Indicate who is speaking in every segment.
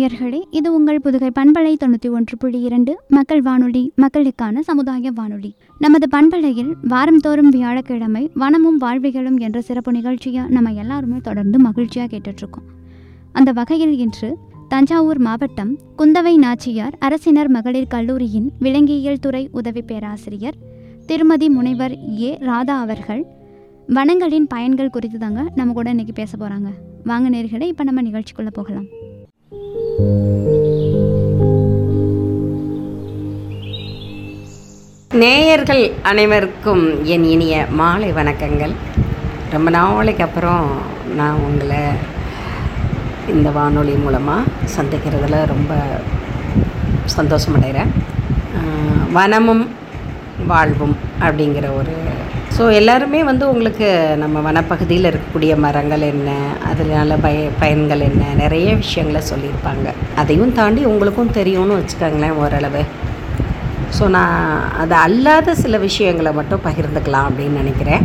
Speaker 1: நேயர்களே இது உங்கள் புதுகை பண்பலை தொண்ணூற்றி ஒன்று புள்ளி இரண்டு மக்கள் வானொலி மக்களுக்கான சமுதாய வானொலி நமது பண்பலையில் வாரந்தோறும் வியாழக்கிழமை வனமும் வாழ்விகளும் என்ற சிறப்பு நிகழ்ச்சியை நம்ம எல்லாருமே தொடர்ந்து மகிழ்ச்சியாக கேட்டுட்ருக்கோம் அந்த வகையில் இன்று தஞ்சாவூர் மாவட்டம் குந்தவை நாச்சியார் அரசினர் மகளிர் கல்லூரியின் விலங்கியல் துறை உதவி பேராசிரியர் திருமதி முனைவர் ஏ ராதா அவர்கள் வனங்களின் பயன்கள் குறித்து தாங்க நம்ம கூட இன்னைக்கு பேச போகிறாங்க வாங்க நேர்களே இப்போ நம்ம நிகழ்ச்சிக்குள்ளே போகலாம்
Speaker 2: நேயர்கள் அனைவருக்கும் என் இனிய மாலை வணக்கங்கள் ரொம்ப நாளைக்கு அப்புறம் நான் உங்களை இந்த வானொலி மூலமாக சந்திக்கிறதுல ரொம்ப சந்தோஷமடைகிறேன் ஆஹ் வனமும் வாழ்வும் அப்படிங்கிற ஒரு ஸோ எல்லாருமே வந்து உங்களுக்கு நம்ம வனப்பகுதியில் இருக்கக்கூடிய மரங்கள் என்ன அதனால பய பயன்கள் என்ன நிறைய விஷயங்களை சொல்லியிருப்பாங்க அதையும் தாண்டி உங்களுக்கும் தெரியும்னு வச்சுக்கோங்களேன் ஓரளவு ஸோ நான் அது அல்லாத சில விஷயங்களை மட்டும் பகிர்ந்துக்கலாம் அப்படின்னு நினைக்கிறேன்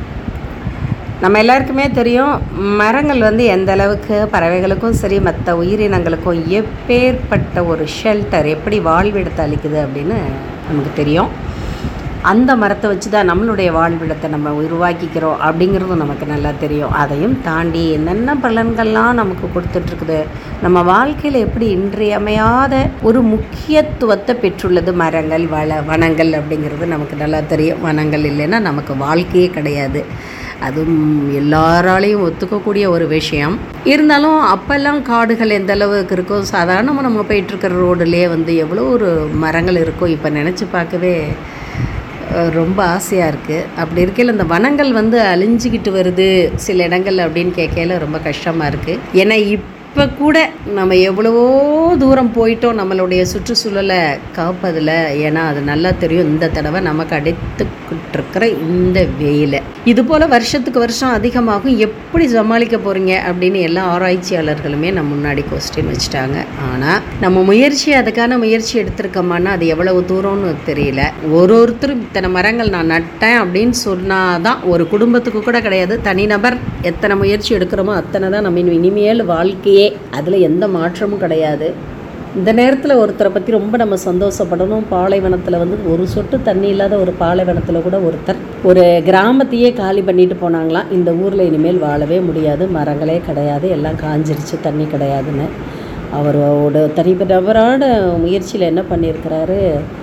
Speaker 2: நம்ம எல்லாருக்குமே தெரியும் மரங்கள் வந்து எந்த அளவுக்கு பறவைகளுக்கும் சரி மற்ற உயிரினங்களுக்கும் எப்பேற்பட்ட ஒரு ஷெல்டர் எப்படி வாழ்விடத்தை அளிக்குது அப்படின்னு நமக்கு தெரியும் அந்த மரத்தை வச்சு தான் நம்மளுடைய வாழ்விடத்தை நம்ம உருவாக்கிக்கிறோம் அப்படிங்கிறதும் நமக்கு நல்லா தெரியும் அதையும் தாண்டி என்னென்ன பலன்கள்லாம் நமக்கு கொடுத்துட்ருக்குது நம்ம வாழ்க்கையில் எப்படி இன்றியமையாத ஒரு முக்கியத்துவத்தை பெற்றுள்ளது மரங்கள் வள வனங்கள் அப்படிங்கிறது நமக்கு நல்லா தெரியும் வனங்கள் இல்லைன்னா நமக்கு வாழ்க்கையே கிடையாது அதுவும் எல்லாராலையும் ஒத்துக்கக்கூடிய ஒரு விஷயம் இருந்தாலும் அப்போல்லாம் காடுகள் எந்த அளவுக்கு இருக்கோ சாதாரணமாக நம்ம போயிட்டுருக்கிற ரோடுலேயே வந்து எவ்வளோ ஒரு மரங்கள் இருக்கோ இப்போ நினச்சி பார்க்கவே அஹ், ரொம்ப ஆசையாக இருக்குது அப்படி இருக்கையில் இந்த வனங்கள் வந்து அழிஞ்சிக்கிட்டு வருது சில இடங்கள் அப்படின்னு கேட்கையில ரொம்ப கஷ்டமாக இருக்குது ஏன்னா இப்போ கூட நம்ம எவ்வளவோ தூரம் போயிட்டோம் நம்மளுடைய சுற்றுச்சூழலை காப்பதில் ஏன்னா அது நல்லா தெரியும் இந்த தடவை நமக்கு அடித்துக்கிட்டு இருக்கிற இந்த வெயிலை இது போல் வருஷத்துக்கு வருஷம் அதிகமாகும் எப்படி சமாளிக்க போகிறீங்க அப்படின்னு எல்லா ஆராய்ச்சியாளர்களுமே நம்ம முன்னாடி கொஸ்டின் வச்சுட்டாங்க ஆனால் நம்ம முயற்சி அதுக்கான முயற்சி எடுத்திருக்கோமான்னா அது எவ்வளவு தூரம்னு தெரியல ஒரு ஒருத்தரும் இத்தனை மரங்கள் நான் நட்டேன் அப்படின்னு சொன்னாதான் ஒரு குடும்பத்துக்கு கூட கிடையாது தனிநபர் எத்தனை முயற்சி எடுக்கிறோமோ அத்தனை தான் நம்ம இனி- இனிமேல் வாழ்க்கையே அதில் எந்த மாற்றமும் கிடையாது இந்த நேரத்தில் ஒருத்தரை பற்றி ரொம்ப நம்ம சந்தோஷப்படணும் பாலைவனத்தில் வந்து ஒரு சொட்டு தண்ணி இல்லாத ஒரு பாலைவனத்தில் கூட ஒருத்தர் ஒரு கிராமத்தையே காலி பண்ணிட்டு போனாங்களாம் இந்த ஊரில் இனிமேல் வாழவே முடியாது மரங்களே கிடையாது எல்லாம் காஞ்சிருச்சு தண்ணி கிடையாதுன்னு அவரோட தனிப்பட்ட நபரான முயற்சியில் என்ன பண்ணியிருக்கிறாரு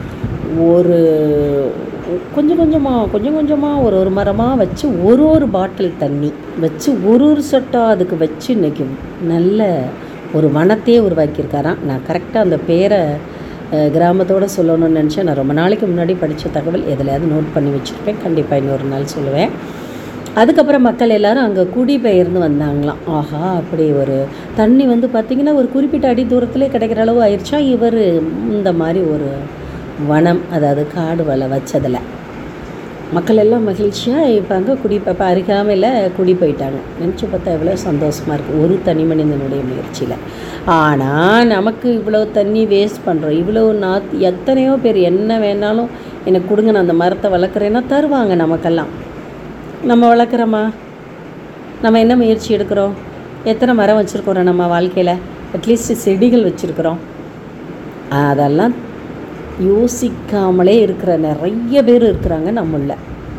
Speaker 2: ஒரு கொஞ்சம் கொஞ்சமாக கொஞ்சம் கொஞ்சமாக ஒரு ஒரு மரமாக வச்சு ஒரு ஒரு பாட்டில் தண்ணி வச்சு ஒரு ஒரு சொட்டாக அதுக்கு வச்சு இன்னைக்கு நல்ல ஒரு வனத்தையே உருவாக்கியிருக்காராம் நான் கரெக்டாக அந்த பேரை அஹ், கிராமத்தோட சொல்லணும்னு நினச்சேன் நான் ரொம்ப நாளைக்கு முன்னாடி படித்த தகவல் எதுலையாவது நோட் பண்ணி வச்சுருப்பேன் கண்டிப்பாக இன்னொரு நாள் சொல்லுவேன் அதுக்கப்புறம் மக்கள் எல்லாரும் அங்கே குடிபெயர்ந்து வந்தாங்களாம் ஆஹா அப்படி ஒரு தண்ணி வந்து பார்த்திங்கன்னா ஒரு குறிப்பிட்ட அடி தூரத்திலே கிடைக்கிற அளவு ஆயிடுச்சா இவர் இந்த மாதிரி ஒரு வனம் அதாவது காடு வள வச்சதில் மக்கள் எல்லாம் மகிழ்ச்சியாக இப்போ அங்கே குடி இப்போ அருகாமையில் குடி போயிட்டாங்க நினச்சி பார்த்தா எவ்வளோ சந்தோஷமாக இருக்குது ஒரு தனி மனிதனுடைய முயற்சியில் ஆனால் நமக்கு இவ்வளோ தண்ணி வேஸ்ட் பண்ணுறோம் இவ்வளோ நாத் எத்தனையோ பேர் என்ன வேணாலும் எனக்கு கொடுங்க நான் அந்த மரத்தை வளர்க்குறேன்னா தருவாங்க நமக்கெல்லாம் நம்ம வளர்க்குறோமா நம்ம என்ன முயற்சி எடுக்கிறோம் எத்தனை மரம் வச்சுருக்கிறோம் நம்ம வாழ்க்கையில் அட்லீஸ்ட் செடிகள் வச்சுருக்குறோம் அதெல்லாம் யோசிக்காமலே இருக்கிற நிறைய பேர் இருக்கிறாங்க நம்மள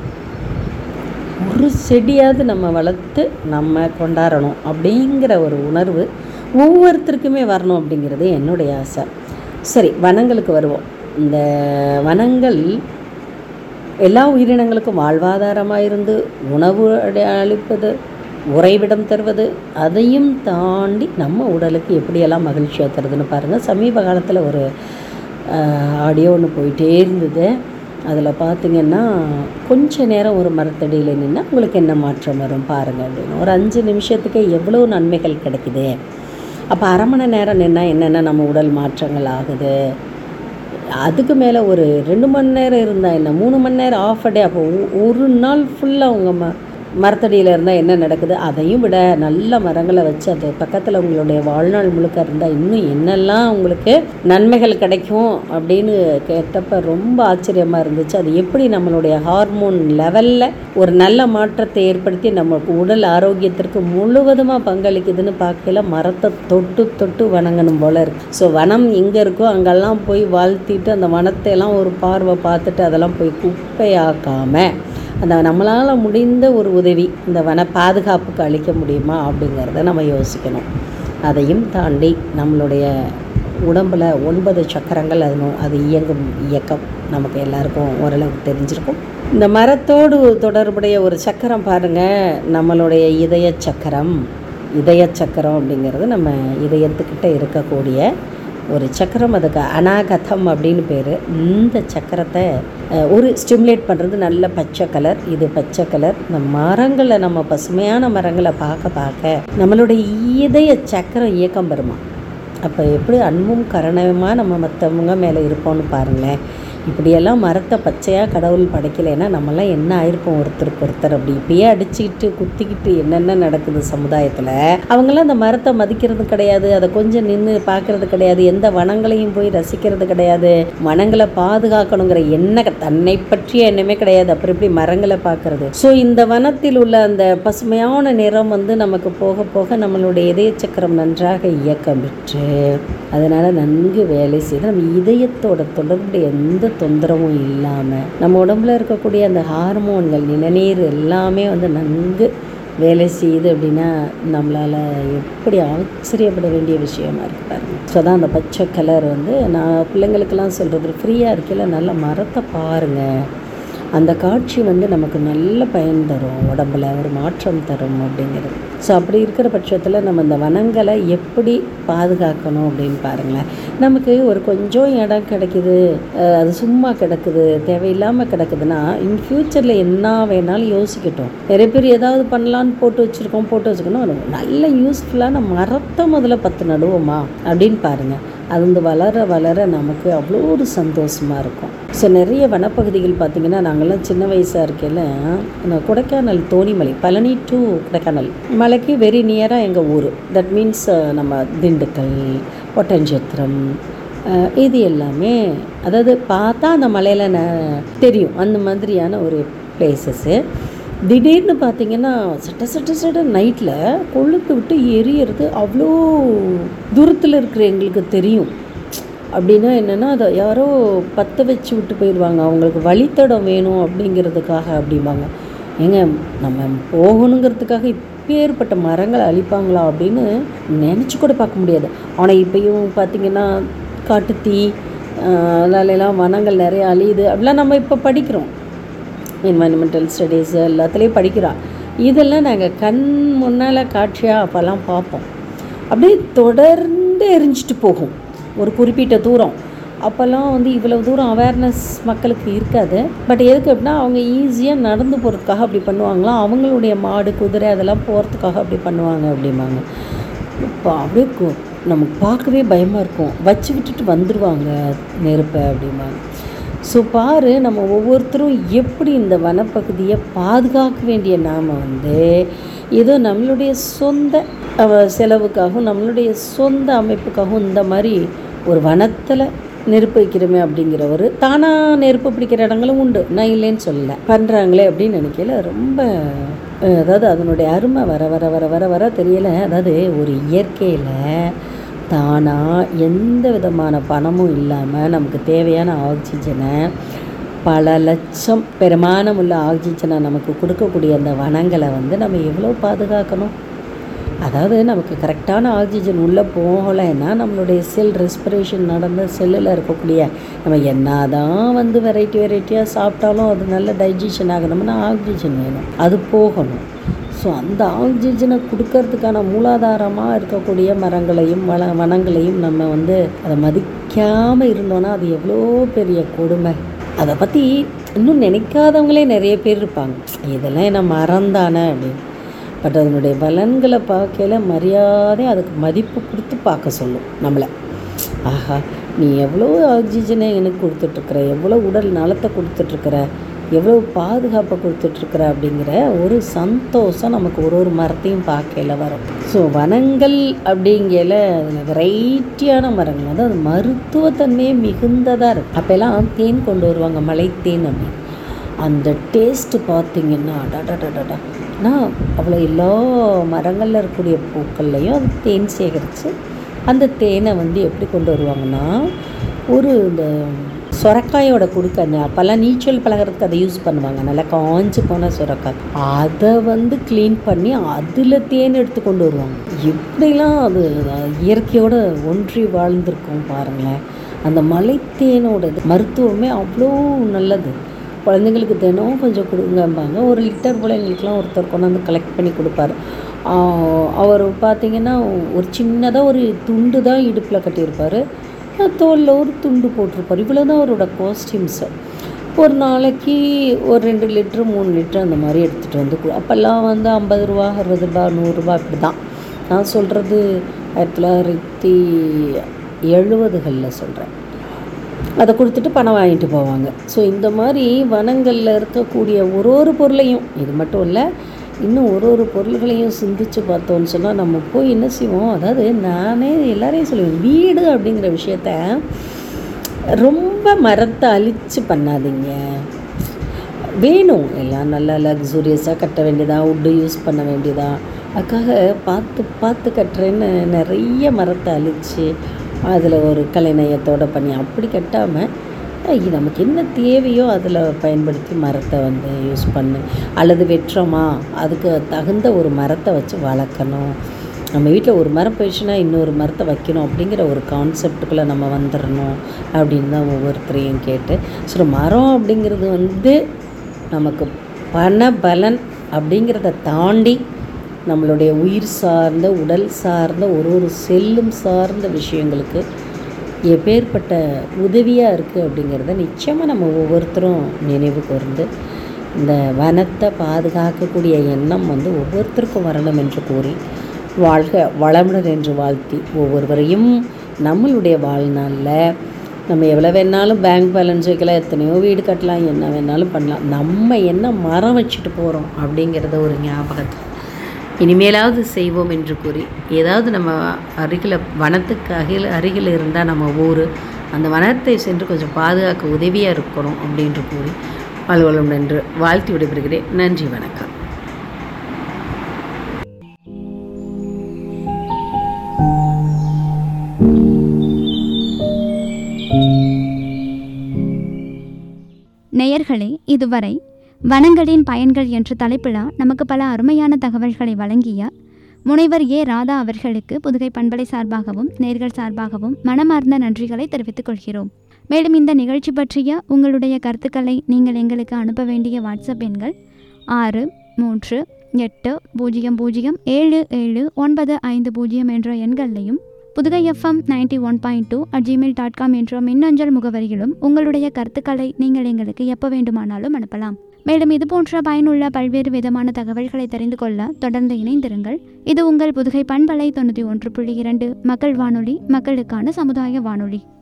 Speaker 2: ஒரு செடியாவது நம்ம வளர்த்து நம்ம கொண்டாடணும் அப்படிங்கிற ஒரு உணர்வு ஒவ்வொருத்தருக்குமே வரணும் அப்படிங்கிறது என்னுடைய ஆசை சரி வனங்களுக்கு வருவோம் இந்த வனங்கள் எல்லா உயிரினங்களுக்கும் வாழ்வாதாரமாக இருந்து உணவு அடி- அளிப்பது உறைவிடம் தருவது அதையும் தாண்டி நம்ம உடலுக்கு எப்படியெல்லாம் மகிழ்ச்சியாக தருதுன்னு பாருங்கள் சமீப காலத்தில் ஒரு ஆடியோ ஒன்று போயிட்டே இருந்தது அதில் பார்த்தீங்கன்னா கொஞ்ச நேரம் ஒரு மரத்தடியில் நின்னா உங்களுக்கு என்ன மாற்றம் வரும் பாருங்கள் அப்படின்னு ஒரு அஞ்சு நிமிஷத்துக்கு எவ்வளோ நன்மைகள் கிடைக்குது அப்போ அரை மணி நேரம் நின்னா என்னென்ன நம்ம உடல் மாற்றங்கள் ஆகுது அதுக்கு மேலே ஒரு ரெண்டு மணி நேரம் இருந்தால் என்ன மூணு மணி நேரம் ஆஃப் டே அப்போ ஒ- ஒரு நாள் ஃபுல்லாக உங்கள் ம மரத்தடியில் இருந்தால் என்ன நடக்குது அதையும் விட நல்ல மரங்களை வச்சு அது பக்கத்தில் உங்களுடைய வாழ்நாள் முழுக்க இருந்தால் இன்னும் என்னெல்லாம் உங்களுக்கு நன்மைகள் கிடைக்கும் அப்படின்னு கேட்டப்ப ரொம்ப ஆச்சரியமாக இருந்துச்சு அது எப்படி நம்மளுடைய ஹார்மோன் லெவலில் ஒரு நல்ல மாற்றத்தை ஏற்படுத்தி நமக்கு உடல் ஆரோக்கியத்திற்கு முழுவதுமாக பங்களிக்குதுன்னு பார்க்கையில மரத்தை தொட்டு தொட்டு வணங்கணும் போல இருக்கு ஸோ வனம் எங்கே இருக்கோ அங்கெல்லாம் போய் வாழ்த்திட்டு அந்த வனத்தை எல்லாம் ஒரு பார்வை பார்த்துட்டு அதெல்லாம் போய் குப்பையாக்காம அந்த நம்மளால் முடிந்த ஒரு உதவி இந்த வன பாதுகாப்புக்கு அளிக்க முடியுமா அப்படிங்கிறத நம்ம யோசிக்கணும் அதையும் தாண்டி நம்மளுடைய உடம்பில் ஒன்பது சக்கரங்கள் அது நோ- அது இயங்கும் இயக்கம் நமக்கு எல்லாருக்கும் ஓரளவுக்கு தெரிஞ்சிருக்கும் இந்த மரத்தோடு தொடர்புடைய ஒரு சக்கரம் பாருங்கள் நம்மளுடைய இதய சக்கரம் இதய சக்கரம் அப்படிங்கிறது நம்ம இதயத்துக்கிட்ட இருக்கக்கூடிய ஒரு சக்கரம் அதுக்கு அனாகதம் அப்படின்னு பேர் இந்த சக்கரத்தை அஹ், ஒரு ஸ்டிமுலேட் பண்ணுறது நல்ல பச்சை கலர் இது பச்சை கலர் இந்த மரங்களை நம்ம பசுமையான மரங்களை பார்க்க பார்க்க நம்மளுடைய இதய சக்கரம் இயக்கம் பெறுமா அப்போ எப்படி அன்பும் கருணையுமாக நம்ம மற்றவங்க மேலே இருப்போம்னு பாருங்களேன் இப்படியெல்லாம் மரத்தை பச்சையாக கடவுள் படைக்கலைன்னா நம்மலாம் என்ன ஆயிருப்போம் ஒருத்தருக்கு ஒருத்தர் அப்படி இப்பயே அடிச்சுக்கிட்டு குத்திக்கிட்டு என்னென்ன நடக்குது சமுதாயத்தில் அவங்களாம் அந்த மரத்தை மதிக்கிறது கிடையாது அதை கொஞ்சம் நின்று பார்க்கறது கிடையாது எந்த வனங்களையும் போய் ரசிக்கிறது கிடையாது வனங்களை பாதுகாக்கணுங்கிற எண்ணம் தன்னை பற்றிய எண்ணமே கிடையாது அப்புறம் எப்படி மரங்களை பார்க்கறது ஸோ இந்த வனத்தில் உள்ள அந்த பசுமையான நிறம் வந்து நமக்கு போக போக நம்மளுடைய இதய சக்கரம் நன்றாக இயக்கம் பெற்று அதனால் நன்கு வேலை செய்து நம்ம இதயத்தோட தொடர்புடைய எந்த தொந்தரவும் இல்லாமல் நம்ம உடம்புல இருக்கக்கூடிய அந்த ஹார்மோன்கள் நிணநீர் எல்லாமே வந்து நன்கு வேலை செய்யுது அப்படின்னா நம்மளால் எப்படி ஆச்சரியப்பட வேண்டிய விஷயமா இருக்கு பாருங்க ஸோ அதான் அந்த பச்சை கலர் வந்து நான் பிள்ளைங்களுக்கெல்லாம் சொல்கிறது ஃப்ரீயாக இருக்கையில் நல்ல மரத்தை பாருங்கள் அந்த காட்சி வந்து நமக்கு நல்ல பயன் தரும் உடம்புல ஒரு மாற்றம் தரும் அப்படிங்கிறது ஸோ அப்படி இருக்கிற பட்சத்தில் நம்ம இந்த வனங்களை எப்படி பாதுகாக்கணும் அப்படின்னு பாருங்களேன் நமக்கு ஒரு கொஞ்சம் இடம் கிடைக்குது அஹ் அது சும்மா கிடக்குது தேவையில்லாமல் கிடக்குதுன்னா இன் ஃப்யூச்சரில் என்ன வேணாலும் யோசிக்கட்டும் நிறைய பேர் ஏதாவது பண்ணலான்னு போட்டு வச்சுருக்கோம் போட்டு வச்சுக்கணும் நல்ல யூஸ்ஃபுல்லான மரத்தை முதல்ல பத்து நடுவோமா அப்படின்னு பாருங்கள் அது வந்து வளர வளர நமக்கு அவ்வளோ ஒரு சந்தோஷமாக இருக்கும் ஸோ நிறைய வனப்பகுதிகள் பார்த்திங்கன்னா நாங்கள்லாம் சின்ன வயசாக இருக்கையில் நான் கொடைக்கானல் தோணிமலை பழனி டு கொடைக்கானல் மலைக்கு வெரி நியராக எங்கள் ஊர் தட் மீன்ஸ் நம்ம திண்டுக்கல் ஒட்டஞ்சத்திரம் அஹ், இது எல்லாமே அதாவது பார்த்தா அந்த மலையில் ந- தெரியும் அந்த மாதிரியான ஒரு பிளேசஸ்ஸு திடீர்னு பார்த்தீங்கன்னா சட்ட சட்ட சட்ட நைட்டில் கொளுத்து விட்டு எரியறது அவ்வளோ தூரத்தில் இருக்கிற எங்களுக்கு தெரியும் அப்படின்னா என்னென்னா அதை யாரோ பற்ற வச்சு விட்டு போயிடுவாங்க அவங்களுக்கு வழித்தடம் வேணும் அப்படிங்கிறதுக்காக அப்படிம்பாங்க ஏங்க நம்ம போகணுங்கிறதுக்காக இப்பேற்பட்ட மரங்களை அழிப்பாங்களா அப்படின்னு நினச்சி கூட பார்க்க முடியாது ஆனால் இப்பயும் பார்த்திங்கன்னா காட்டுத்தீ ஆஹ் அதனாலலாம் வனங்கள் நிறைய அழியுது அப்படிலாம் நம்ம இப்போ படிக்கிறோம் என்வாயன்மெண்டல் ஸ்டடீஸ் எல்லாத்துலேயும் படிக்கிறோம் இதெல்லாம் நாங்கள் கண் முன்னால் காட்சியாக அப்போல்லாம் பார்ப்போம் அப்படியே தொடர்ந்து எரிஞ்சிட்டு போகும் ஒரு குறிப்பிட்ட தூரம் அப்போல்லாம் வந்து இவ்வளவு தூரம் அவேர்னஸ் மக்களுக்கு இருக்காது பட் எதுக்கு அப்படின்னா அவங்க ஈஸியாக நடந்து போகிறதுக்காக அப்படி பண்ணுவாங்களாம் அவங்களுடைய மாடு குதிரை அதெல்லாம் போகிறதுக்காக அப்படி பண்ணுவாங்க அப்படிம்பாங்க இப்போ அப்படியே கு- நமக்கு பார்க்கவே பயமாக இருக்கும் வச்சு விட்டுட்டு வந்துடுவாங்க நெருப்பை அப்படிம்பாங்க ஸோ பாரு நம்ம ஒவ்வொருத்தரும் எப்படி இந்த வனப்பகுதியை பாதுகாக்க வேண்டிய நாம் வந்து ஏதோ நம்மளுடைய சொந்த அஹ், செலவுக்காகவும் நம்மளுடைய சொந்த அமைப்புக்காகவும் இந்த மாதிரி ஒரு வனத்தில் நெருப்பு வைக்கிறோமே அப்படிங்கிற ஒரு தானாக நெருப்பு பிடிக்கிற இடங்களும் உண்டு நான் இல்லைன்னு சொல்லலை பண்ணுறாங்களே அப்படின்னு நினைக்கல ரொம்ப அஹ், அதாவது அதனுடைய அருமை வர வர வர வர வர தெரியலை அதாவது ஒரு இயற்கையில் தானாக எந்த விதமான பணமும் இல்லாமல் நமக்கு தேவையான ஆக்சிஜனை பல லட்சம் பெருமானம் உள்ள ஆக்சிஜனை நமக்கு கொடுக்கக்கூடிய அந்த வனங்களை வந்து நம்ம எவ்வளோ பாதுகாக்கணும் அதாவது நமக்கு கரெக்டான ஆக்சிஜன் உள்ளே போகலைன்னா நம்மளுடைய செல் ரெஸ்பிரேஷன் நடந்த செல்லில் இருக்கக்கூடிய நம்ம என்னதான் வந்து வெரைட்டி வெரைட்டியாக சாப்பிட்டாலும் அது நல்ல டைஜஷன் ஆகணும்னா ஆக்சிஜன் வேணும் அது போகணும் ஸோ அந்த ஆக்சிஜனை கொடுக்கறதுக்கான மூலாதாரமாக இருக்கக்கூடிய மரங்களையும் வள வனங்களையும் நம்ம வந்து அதை மதிக்காமல் இருந்தோன்னா அது எவ்வளோ பெரிய கொடுமை அதை பற்றி இன்னும் நினைக்காதவங்களே நிறைய பேர் இருப்பாங்க இதெல்லாம் என்ன மரம் தானே அப்படின்னு பட் அதனுடைய பலன்களை பார்க்கல மரியாதை அதுக்கு மதிப்பு கொடுத்து பார்க்க சொல்லும் நம்மளை ஆஹா நீ எவ்வளோ ஆக்சிஜனை எனக்கு கொடுத்துட்ருக்குற எவ்வளோ உடல் நலத்தை கொடுத்துட்ருக்குற எவ்வளோ பாதுகாப்பை கொடுத்துட்ருக்குற அப்படிங்கிற ஒரு சந்தோஷம் நமக்கு ஒரு ஒரு மரத்தையும் பார்க்கையில வரும் ஸோ வனங்கள் அப்படிங்கையில அதில் வெரைட்டியான மரங்கள் அதாவது மருத்துவத்தன்மையே மிகுந்ததாக இருக்கும் அப்போல்லாம் தேன் கொண்டு வருவாங்க மலைத்தேன் அப்படின்னு அந்த டேஸ்ட்டு பார்த்தீங்கன்னா அடடடடடா நான் அவ்வளோ எல்லா மரங்களில் இருக்கக்கூடிய பூக்கள்லையும் அது தேன் சேகரித்து அந்த தேனை வந்து எப்படி கொண்டு வருவாங்கன்னா ஒரு இந்த சொரக்காயோட குடுக்க அப்போல்லாம் நீச்சல் பழகிறதுக்கு அதை யூஸ் பண்ணுவாங்க நல்லா காஞ்சு போன சொரக்காய் அதை வந்து க்ளீன் பண்ணி அதில் தேன் எடுத்து கொண்டு வருவாங்க எப்படிலாம் அது இயற்கையோட ஒன்றி வாழ்ந்திருக்கோம் பாருங்களேன் அந்த மலைத்தேனோட இது மருத்துவமே அவ்வளோ நல்லது குழந்தைங்களுக்கு தினம் கொஞ்சம் கொடுங்கம்பாங்க ஒரு லிட்டர் போல் எங்களுக்குலாம் ஒருத்தர் கொண்டாந்து கலெக்ட் பண்ணி கொடுப்பாரு அவர் பார்த்தீங்கன்னா ஒரு சின்னதாக ஒரு துண்டு தான் இடுப்பில் கட்டியிருப்பார் தோலில் ஒரு துண்டு போட்டிருப்பார் இவ்வளோ தான் அவரோட காஸ்டியூம்ஸு ஒரு நாளைக்கு ஒரு ரெண்டு லிட்ரு மூணு லிட்ரு அந்த மாதிரி எடுத்துகிட்டு வந்து கொடு அப்போல்லாம் வந்து ஐம்பது ரூபா அறுபது ரூபா நூறுரூபா இப்படி தான் நான் சொல்கிறது ஆயிரத்தி தொள்ளாயிரத்தி எழுபதுகளில் சொல்கிறேன் அதை கொடுத்துட்டு பணம் வாங்கிட்டு போவாங்க ஸோ இந்த மாதிரி வனங்களில் இருக்கக்கூடிய ஒரு ஒரு பொருளையும் இது மட்டும் இல்லை இன்னும் ஒரு ஒரு பொருள்களையும் சிந்திச்சு பார்த்தோன்னு சொன்னால் நம்ம போய் என்ன செய்வோம் அதாவது நானே எல்லாரையும் சொல்லுவேன் வீடு அப்படிங்கிற விஷயத்த ரொம்ப மரத்தை அழித்து பண்ணாதீங்க வேணும் எல்லாம் நல்லா லக்ஸூரியஸாக கட்ட வேண்டியதா உட்டு யூஸ் பண்ண வேண்டியதா அதுக்காக பார்த்து பார்த்து கட்டுறேன்னு நிறைய மரத்தை அழித்து அதில் ஒரு கலைநயத்தோடு பண்ணி அப்படி கட்டாமல் நமக்கு என்ன தேவையோ அதில் பயன்படுத்தி மரத்தை வந்து யூஸ் பண்ணு அல்லது வெட்டுறோமா அதுக்கு தகுந்த ஒரு மரத்தை வச்சு வளர்க்கணும் நம்ம வீட்டில் ஒரு மரம் போயிடுச்சுன்னா இன்னொரு மரத்தை வைக்கணும் அப்படிங்கிற ஒரு கான்செப்டுக்குள்ளே நம்ம வந்துடணும் அப்படின்னு தான் ஒவ்வொருத்தரையும் கேட்டு ஸோ மரம் அப்படிங்கிறது வந்து நமக்கு பண பலன் அப்படிங்கிறத தாண்டி நம்மளுடைய உயிர் சார்ந்த உடல் சார்ந்த ஒரு ஒரு செல்லும் சார்ந்த விஷயங்களுக்கு எப்பேற்பட்ட உதவியாக இருக்குது அப்படிங்கிறத நிச்சயமாக நம்ம ஒவ்வொருத்தரும் நினைவு கூர்ந்து இந்த வனத்தை பாதுகாக்கக்கூடிய எண்ணம் வந்து ஒவ்வொருத்தருக்கும் வரணும் என்று கூறி வாழ்க வளமுடன் என்று வாழ்த்தி ஒவ்வொருவரையும் நம்மளுடைய வாழ்நாளில் நம்ம எவ்வளோ வேணாலும் பேங்க் பேலன்ஸ் வைக்கலாம் எத்தனையோ வீடு கட்டலாம் என்ன வேணாலும் பண்ணலாம் நம்ம என்ன மரம் வச்சுட்டு போகிறோம் அப்படிங்கிறத ஒரு ஞாபகத்தை இனிமேலாவது செய்வோம் என்று கூறி ஏதாவது நம்ம அருகில் வனத்துக்கு அருகில் அருகில் இருந்தால் நம்ம ஊர் அந்த வனத்தை சென்று கொஞ்சம் பாதுகாக்க உதவியாக இருக்கணும் அப்படின்று கூறி வாழ்வளம் என்று வாழ்த்தி விடைபெறுகிறேன் நன்றி வணக்கம்
Speaker 1: நேயர்களே இதுவரை வனங்களின் பயன்கள் என்ற தலைப்பில் நமக்கு பல அருமையான தகவல்களை வழங்கிய முனைவர் ஏ ராதா அவர்களுக்கு புதுகை பண்பலை சார்பாகவும் நேர்கள் சார்பாகவும் மனமார்ந்த நன்றிகளை தெரிவித்துக் கொள்கிறோம் மேலும் இந்த நிகழ்ச்சி பற்றிய உங்களுடைய கருத்துக்களை நீங்கள் எங்களுக்கு அனுப்ப வேண்டிய வாட்ஸ்அப் எண்கள் ஆறு மூன்று எட்டு பூஜ்ஜியம் பூஜ்ஜியம் ஏழு ஏழு ஒன்பது ஐந்து பூஜ்ஜியம் என்ற எண்களையும் Pudugai FM ninety one point two at Gmail dot com என்ற மின்னஞ்சல் முகவரியிலும் உங்களுடைய கருத்துக்களை நீங்கள் எங்களுக்கு எப்போ வேண்டுமானாலும் அனுப்பலாம் மேலும் இது போன்ற பயனுள்ள பல்வேறு விதமான தகவல்களை தெரிந்து கொள்ள தொடர்ந்து இணைந்திருங்கள் இது உங்கள் புதுகை பண்பலை தொண்ணூற்றி ஒன்று புள்ளி இரண்டு மக்கள் வானொலி மக்களுக்கான சமுதாய வானொலி